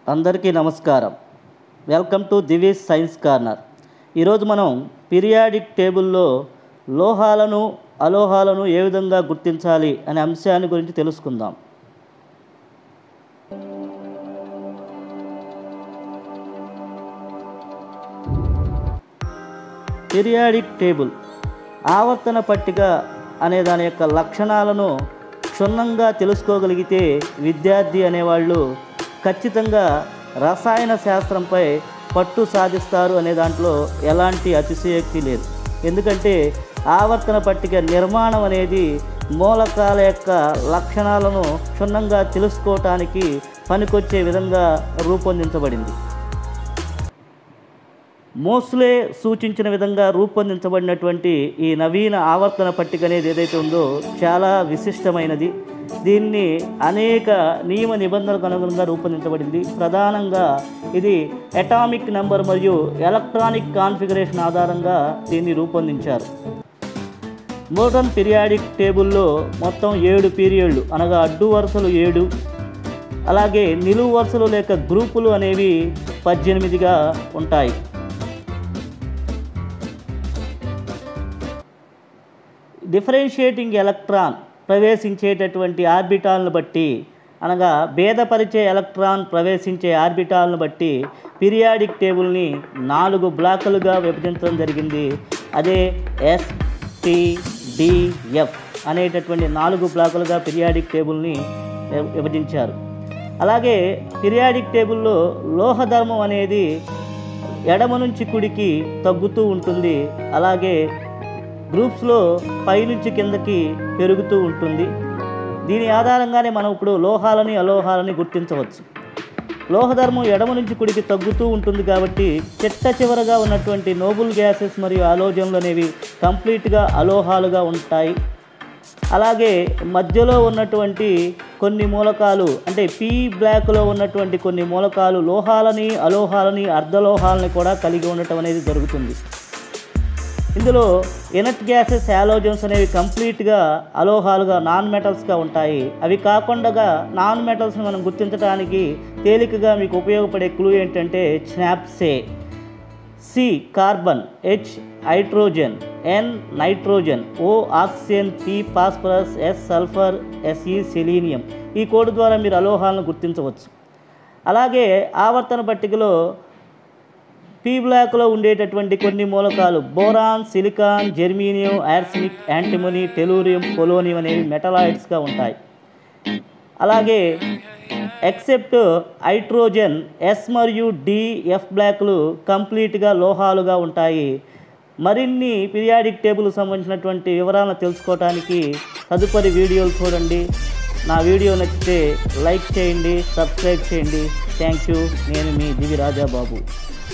అందరికీ నమస్కారం welcome to Divi's science corner ఈరోజు మనం పీరియాడిక్ టేబుల్లో లోహాలను అలోహాలను ఏ విధంగా గుర్తించాలి అనే అంశాన్ని గురించి తెలుసుకుందాం పీరియాడిక్ టేబుల్ ఆవర్తన పట్టిక అనే దాని యొక్క లక్షణాలను క్షుణ్ణంగా తెలుసుకోగలిగితే విద్యార్థి అనేవాళ్ళు ఖచ్చితంగా రసాయన శాస్త్రంపై పట్టు సాధిస్తారు అనే దాంట్లో ఎలాంటి అతిశయోక్తి లేదు ఎందుకంటే ఆవర్తన పట్టిక నిర్మాణం అనేది మూలకాల యొక్క లక్షణాలను క్షుణ్ణంగా తెలుసుకోవటానికి పనికొచ్చే విధంగా రూపొందించబడింది మోస్లే సూచించిన విధంగా రూపొందించబడినటువంటి ఈ నవీన ఆవర్తన పట్టిక అనేది ఏదైతే ఉందో చాలా విశిష్టమైనది దీన్ని అనేక నియమ నిబంధనలకు అనుగుణంగా రూపొందించబడింది ప్రధానంగా ఇది అటామిక్ నెంబర్ మరియు ఎలక్ట్రానిక్ కాన్ఫిగరేషన్ ఆధారంగా దీన్ని రూపొందించారు మోడర్న్ పీరియాడిక్ టేబుల్లో మొత్తం ఏడు పీరియడ్లు అనగా అడ్డు వరుసలు ఏడు అలాగే నిలువు వరుసలు లేక గ్రూపులు అనేవి పద్దెనిమిదిగా ఉంటాయి డిఫరెన్షియేటింగ్ ఎలక్ట్రాన్ ప్రవేశించేటటువంటి ఆర్బిటాల్ను బట్టి అనగా భేదపరిచే ఎలక్ట్రాన్ ప్రవేశించే ఆర్బిటాల్ను బట్టి పీరియాడిక్ టేబుల్ని నాలుగు బ్లాకులుగా విభజించడం జరిగింది అదే ఎస్ టి డిఎఫ్ అనేటటువంటి నాలుగు బ్లాకులుగా పీరియాడిక్ టేబుల్ని విభ- విభజించారు అలాగే పీరియాడిక్ టేబుల్లో లోహధర్మం అనేది ఎడమ నుంచి కుడికి తగ్గుతూ ఉంటుంది అలాగే గ్రూప్స్లో పైనుంచి కిందకి పెరుగుతూ ఉంటుంది దీని ఆధారంగానే మనం ఇప్పుడు లోహాలని అలోహాలని గుర్తించవచ్చు లోహధర్మం ఎడమ నుంచి కుడికి తగ్గుతూ ఉంటుంది కాబట్టి చిట్ట చివరగా ఉన్నటువంటి నోబుల్ గ్యాసెస్ మరియు ఆలోజన్లు అనేవి కంప్లీట్గా అలోహాలుగా ఉంటాయి అలాగే మధ్యలో ఉన్నటువంటి కొన్ని మూలకాలు అంటే పీ బ్లాక్లో ఉన్నటువంటి కొన్ని మూలకాలు లోహాలని అలోహాలని అర్ధలోహాలని కూడా కలిగి ఉండటం అనేది జరుగుతుంది ఇందులో ఇనట్ గ్యాసెస్ హాలోజన్స్ అనేవి కంప్లీట్గా అలోహాలుగా నాన్ మెటల్స్గా ఉంటాయి అవి కాకుండా నాన్ మెటల్స్ని మనం గుర్తించడానికి తేలికగా మీకు ఉపయోగపడే క్లూ ఏంటంటే స్నాప్సే C carbon H hydrogen N nitrogen O oxygen P phosphorus S sulphur S E selenium ఈ కోడ్ ద్వారా మీరు అలోహాలను గుర్తించవచ్చు అలాగే ఆవర్తన పట్టికలో పీ బ్లాక్లో ఉండేటటువంటి కొన్ని మూలకాలు boron silicon germanium arsenic antimony tellurium polonium అనేవి మెటలాయిడ్స్గా ఉంటాయి అలాగే ఎక్సెప్ట్ హైడ్రోజన్ ఎస్ మరియు డి ఎఫ్ బ్లాక్లు కంప్లీట్గా లోహాలుగా ఉంటాయి మరిన్ని పీరియాడిక్ టేబుల్ సంబంధించినటువంటి వివరాలను తెలుసుకోవడానికి తదుపరి వీడియోలు చూడండి నా వీడియో నచ్చితే లైక్ చేయండి సబ్స్క్రైబ్ చేయండి థ్యాంక్ యూ నేను మీ దివి రాజాబాబు